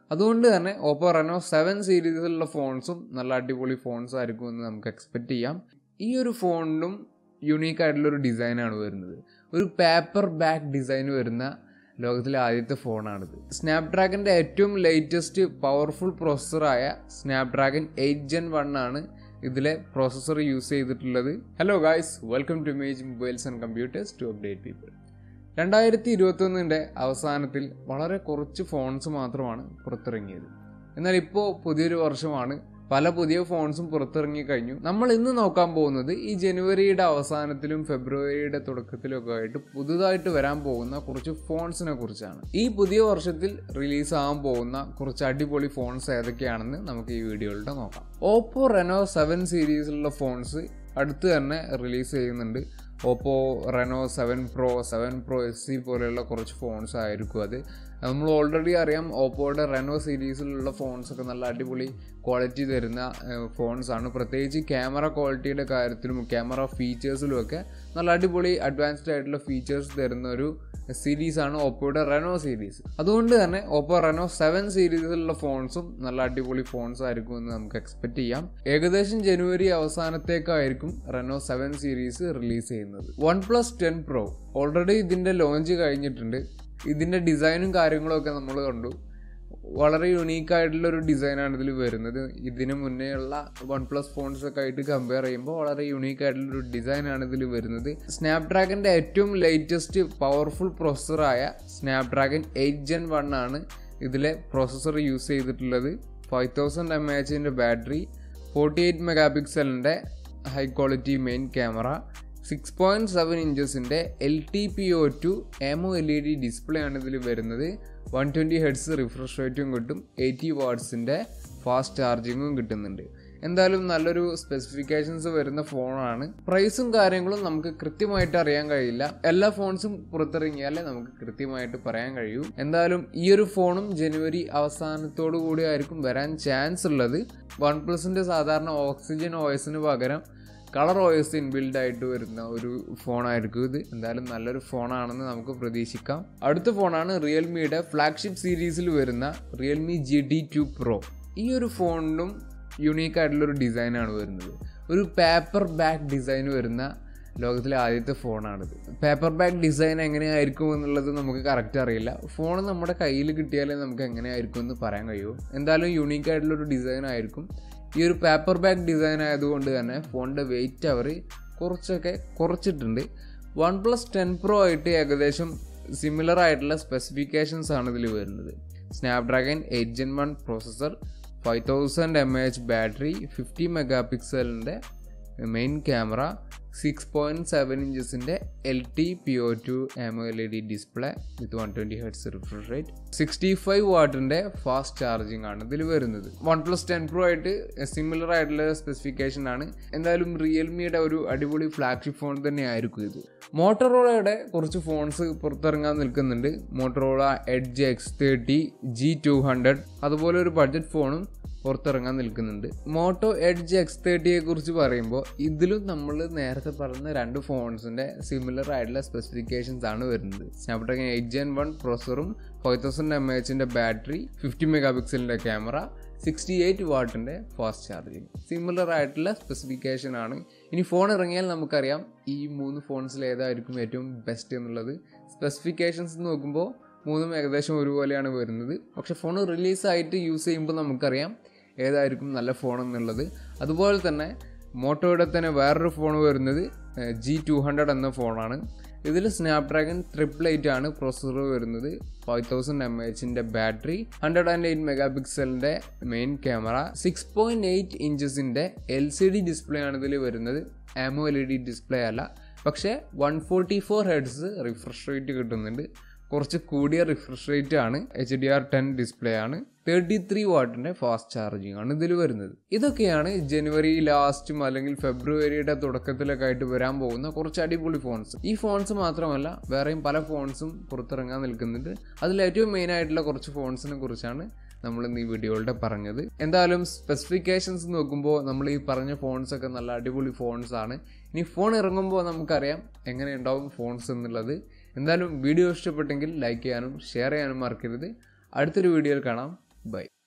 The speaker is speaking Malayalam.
അതുകൊണ്ട് തന്നെ ഓപ്പോ റെനോ സെവൻ സീരീസിലുള്ള ഫോൺസും നല്ല അടിപൊളി ഫോൺസ് ആയിരിക്കും എന്ന് നമുക്ക് എക്സ്പെക്റ്റ് ചെയ്യാം ഈ ഒരു ഫോണിനും യുണീക്ക് ആയിട്ടുള്ള ഒരു ഡിസൈനാണ് വരുന്നത് ഒരു പേപ്പർ ബാക്ക് ഡിസൈൻ വരുന്ന ലോകത്തിലെ ആദ്യത്തെ ഫോണാണിത് സ്നാപ്ഡ്രാഗൻ്റെ ഏറ്റവും ലേറ്റസ്റ്റ് പവർഫുൾ പ്രോസസ്സറായ സ്നാപ്ഡ്രാഗൺ എയ്റ്റ് ജെൻ വൺ ആണ് ഇതിലെ പ്രോസസ്സർ യൂസ് ചെയ്തിട്ടുള്ളത് hello guys welcome to Mage mobiles and computers to update people രണ്ടായിരത്തി ഇരുപത്തൊന്നിൻ്റെ അവസാനത്തിൽ വളരെ കുറച്ച് ഫോൺസ് മാത്രമാണ് പുറത്തിറങ്ങിയത് എന്നാൽ ഇപ്പോൾ പുതിയൊരു വർഷമാണ് പല പുതിയ ഫോൺസും പുറത്തിറങ്ങി കഴിഞ്ഞു നമ്മൾ ഇന്ന് നോക്കാൻ പോകുന്നത് ഈ ജനുവരിയുടെ അവസാനത്തിലും ഫെബ്രുവരിയുടെ തുടക്കത്തിലും ഒക്കെ ആയിട്ട് പുതുതായിട്ട് വരാൻ പോകുന്ന കുറച്ച് ഫോൺസിനെ കുറിച്ചാണ് ഈ പുതിയ വർഷത്തിൽ റിലീസ് ആകാൻ പോകുന്ന കുറച്ച് അടിപൊളി ഫോൺസ് ഏതൊക്കെയാണെന്ന് നമുക്ക് ഈ വീഡിയോയിലൂടെ നോക്കാം ഓപ്പോ റെനോ സെവൻ സീരീസിലുള്ള ഫോൺസ് അടുത്ത് തന്നെ റിലീസ് ചെയ്യുന്നുണ്ട് Oppo Reno seven pro seven pro S C പോലെയുള്ള കുറച്ച് ഫോൺസ് ആയിരിക്കും അത് നമ്മൾ ഓൾറെഡി അറിയാം ഓപ്പോയുടെ റെനോ സീരീസിലുള്ള ഫോൺസ് ഒക്കെ നല്ല അടിപൊളി ക്വാളിറ്റി തരുന്ന ഫോൺസ് ആണ് പ്രത്യേകിച്ച് ക്യാമറ ക്വാളിറ്റിയുടെ കാര്യത്തിലും ക്യാമറ ഫീച്ചേഴ്സിലും ഒക്കെ നല്ല അടിപൊളി അഡ്വാൻസ്ഡ് ആയിട്ടുള്ള ഫീച്ചേഴ്സ് തരുന്ന ഒരു സീരീസ് ആണ് ഓപ്പോയുടെ റെനോ സീരീസ് അതുകൊണ്ട് തന്നെ ഓപ്പോ റെനോ സെവൻ സീരീസിലുള്ള ഫോൺസും നല്ല അടിപൊളി ഫോൺസ് ആയിരിക്കും എന്ന് നമുക്ക് എക്സ്പെക്ട് ചെയ്യാം ഏകദേശം ജനുവരി അവസാനത്തേക്കായിരിക്കും റെനോ സെവൻ സീരീസ് റിലീസ് ചെയ്യുന്നത് one plus ten pro already ഇതിൻ്റെ ലോഞ്ച് കഴിഞ്ഞിട്ടുണ്ട് ഇതിൻ്റെ ഡിസൈനും കാര്യങ്ങളും ഒക്കെ നമ്മൾ കണ്ടു വളരെ യുണീക്ക് ആയിട്ടുള്ള ഒരു ഡിസൈനാണ് ഇതിൽ വരുന്നത് ഇതിന് മുന്നേ ഉള്ള വൺ പ്ലസ് ഫോൺസ് ഒക്കെ ആയിട്ട് കമ്പയർ ചെയ്യുമ്പോൾ വളരെ യുണീക്ക് ആയിട്ടുള്ള ഒരു ഡിസൈനാണ് ഇതിൽ വരുന്നത് സ്നാപ്ഡ്രാഗൻ്റെ ഏറ്റവും ലേറ്റസ്റ്റ് പവർഫുൾ പ്രോസസ്സറായ സ്നാപ്ഡ്രാഗൺ എയ്റ്റ് ജെൻ വൺ ആണ് ഇതിലെ പ്രോസസ്സർ യൂസ് ചെയ്തിട്ടുള്ളത് ഫൈവ് തൗസൻഡ് എം എച്ചിൻ്റെ ബാറ്ററി ഫോർട്ടി എയ്റ്റ് മെഗാ പിക്സലിൻ്റെ high quality main camera six point seven ഇഞ്ചസിൻ്റെ L T P O two AMOLED display ആണ് ഇതിൽ വരുന്നത് വൺ ട്വൻറ്റി ഹെഡ്സ് റിഫ്രഷ് റേറ്റും കിട്ടും എയ്റ്റി വാട്ട്സിൻ്റെ ഫാസ്റ്റ് ചാർജിങ്ങും കിട്ടുന്നുണ്ട് എന്തായാലും നല്ലൊരു സ്പെസിഫിക്കേഷൻസ് വരുന്ന ഫോണാണ് പ്രൈസും കാര്യങ്ങളും നമുക്ക് കൃത്യമായിട്ട് അറിയാൻ കഴിയില്ല എല്ലാ ഫോൺസും പുറത്തിറങ്ങിയാലേ നമുക്ക് കൃത്യമായിട്ട് പറയാൻ കഴിയൂ എന്തായാലും ഈ ഒരു ഫോണും ജനുവരി അവസാനത്തോടു കൂടി ആയിരിക്കും വരാൻ ചാൻസ് ഉള്ളത് വൺ പ്ലസിൻ്റെ സാധാരണ ഓക്സിജൻ ഓയസിന് പകരം കളർ ഓയസ് ഇൻബിൽഡ് ആയിട്ട് വരുന്ന ഒരു ഫോണായിരിക്കും ഇത് എന്തായാലും നല്ലൊരു ഫോണാണെന്ന് നമുക്ക് പ്രതീക്ഷിക്കാം അടുത്ത ഫോണാണ് റിയൽമിയുടെ ഫ്ലാഗ്ഷിപ്പ് സീരീസിൽ വരുന്ന realme G T two pro ഈ ഒരു ഫോണിനും യുണീക്ക് ആയിട്ടുള്ളൊരു ഡിസൈനാണ് വരുന്നത് ഒരു പേപ്പർ ബാക്ക് ഡിസൈൻ വരുന്ന ലോകത്തിലെ ആദ്യത്തെ ഫോണാണിത് പേപ്പർ ബാക്ക് ഡിസൈൻ എങ്ങനെയായിരിക്കും എന്നുള്ളത് നമുക്ക് കറക്റ്റ് അറിയില്ല ഫോൺ നമ്മുടെ കയ്യിൽ കിട്ടിയാലേ നമുക്ക് എങ്ങനെയായിരിക്കും എന്ന് പറയാൻ കഴിയുമോ എന്തായാലും യുണീക്ക് ആയിട്ടുള്ളൊരു ഡിസൈൻ ആയിരിക്കും ഈ ഒരു പേപ്പർ ബാക്ക് ഡിസൈൻ ആയതുകൊണ്ട് തന്നെ ഫോണിൻ്റെ വെയിറ്റ് അവർ കുറച്ചൊക്കെ കുറച്ചിട്ടുണ്ട് വൺ പ്ലസ് ടെൻ പ്രോ ആയിട്ട് ഏകദേശം സിമിലർ ആയിട്ടുള്ള സ്പെസിഫിക്കേഷൻസ് ആണ് ഇതിൽ വരുന്നത് Snapdragon eight gen one processor five thousand M H battery fifty mega പിക്സലിൻ്റെ main camera six point seven ഇഞ്ചസിൻ്റെ L T P O two AMOLED display with one twenty hertz refresh rate sixty five വാട്ടിൻ്റെ ഫാസ്റ്റ് ചാർജിങ് ആണ് ഇതിൽ വരുന്നത് വൺ പ്ലസ് ടെൻ പ്രോ ആയിട്ട് സിമിലർ ആയിട്ടുള്ള സ്പെസിഫിക്കേഷൻ ആണ് എന്തായാലും റിയൽമിയുടെ ഒരു അടിപൊളി ഫ്ലാഗ്ഷിപ്പ് ഫോൺ തന്നെ ആയിരിക്കും ഇത് മോട്ടറോളയുടെ കുറച്ച് ഫോൺസ് പുറത്തിറങ്ങാൻ നിൽക്കുന്നുണ്ട് Motorola edge X thirty G two hundred അതുപോലെ ഒരു ബഡ്ജറ്റ് ഫോണും പുറത്തിറങ്ങാൻ നിൽക്കുന്നുണ്ട് മോട്ടോ എഡ്ജ് എക്സ് തേർട്ടിയെ കുറിച്ച് പറയുമ്പോൾ ഇതിലും നമ്മൾ നേരത്തെ പറഞ്ഞ രണ്ട് ഫോൺസിൻ്റെ സിമിലർ ആയിട്ടുള്ള സ്പെസിഫിക്കേഷൻസ് ആണ് വരുന്നത് സ്നാപ്ഡ്രാഗൺ എയ്റ്റ് ജെൻ വൺ പ്രോസറും ഫൈവ് തൗസൻഡ് എം എച്ചിൻ്റെ ബാറ്ററി ഫിഫ്റ്റി മെഗാ പിക്സലിൻ്റെ ക്യാമറ സിക്സ്റ്റി എയ്റ്റ് വാട്ടിൻ്റെ ഫാസ്റ്റ് ചാർജിങ് സിമിലർ ആയിട്ടുള്ള സ്പെസിഫിക്കേഷൻ ആണ് ഇനി ഫോൺ ഇറങ്ങിയാൽ നമുക്കറിയാം ഈ മൂന്ന് ഫോൺസിൽ ഏതായിരിക്കും ഏറ്റവും ബെസ്റ്റ് എന്നുള്ളത് സ്പെസിഫിക്കേഷൻസ് നോക്കുമ്പോൾ മൂന്നും ഏകദേശം ഒരുപോലെയാണ് വരുന്നത് പക്ഷെ ഫോൺ റിലീസായിട്ട് യൂസ് ചെയ്യുമ്പോൾ നമുക്കറിയാം ഏതായിരിക്കും നല്ല ഫോൺ എന്നുള്ളത് അതുപോലെ തന്നെ മോട്ടോയുടെ തന്നെ വേറൊരു ഫോൺ വരുന്നത് ജി ടു ഹൺഡ്രഡ് എന്ന ഫോണാണ് ഇതിൽ സ്നാപ്ഡ്രാഗൺ ട്രിപ്പിൾ എയ്റ്റ് ആണ് പ്രോസസ്സർ വരുന്നത് ഫൈവ് തൗസൻഡ് എം എച്ചിൻ്റെ battery hundred and eight mega പിക്സലിൻ്റെ main camera six point eight ഇഞ്ചസിൻ്റെ എൽ സി ഡി ഡിസ്പ്ലേ ആണ് ഇതിൽ വരുന്നത് AMOLED display അല്ല പക്ഷേ one forty four hertz refresh rate കിട്ടുന്നുണ്ട് കുറച്ച് കൂടിയ റിഫ്രഷ് റേറ്റ് ആണ് H D R ten display ആണ് തേർട്ടി ത്രീ വാട്ടിൻ്റെ ഫാസ്റ്റ് ചാർജിങ് ആണ് ഇതിൽ വരുന്നത് ഇതൊക്കെയാണ് ജനുവരി ലാസ്റ്റും അല്ലെങ്കിൽ ഫെബ്രുവരിയുടെ തുടക്കത്തിലൊക്കെ ആയിട്ട് വരാൻ പോകുന്ന കുറച്ച് അടിപൊളി ഫോൺസ് ഈ ഫോൺസ് മാത്രമല്ല വേറെയും പല ഫോൺസും പുറത്തിറങ്ങാൻ നിൽക്കുന്നുണ്ട് അതിൽ ഏറ്റവും മെയിൻ ആയിട്ടുള്ള കുറച്ച് ഫോൺസിനെ കുറിച്ചാണ് നമ്മൾ ഇന്ന് ഈ വീഡിയോയുടെ പറഞ്ഞത് എന്തായാലും സ്പെസിഫിക്കേഷൻസ് നോക്കുമ്പോൾ നമ്മൾ ഈ പറഞ്ഞ ഫോൺസ് ഒക്കെ നല്ല അടിപൊളി ഫോൺസ് ആണ് ഇനി ഫോൺ ഇറങ്ങുമ്പോൾ നമുക്കറിയാം എങ്ങനെ ഉണ്ടാവും ഫോൺസ് എന്നുള്ളത് എന്തായാലും വീഡിയോ ഇഷ്ടപ്പെട്ടെങ്കിൽ ലൈക്ക് ചെയ്യാനും ഷെയർ ചെയ്യാനും മറക്കരുത് അടുത്തൊരു വീഡിയോയിൽ കാണാം ബൈ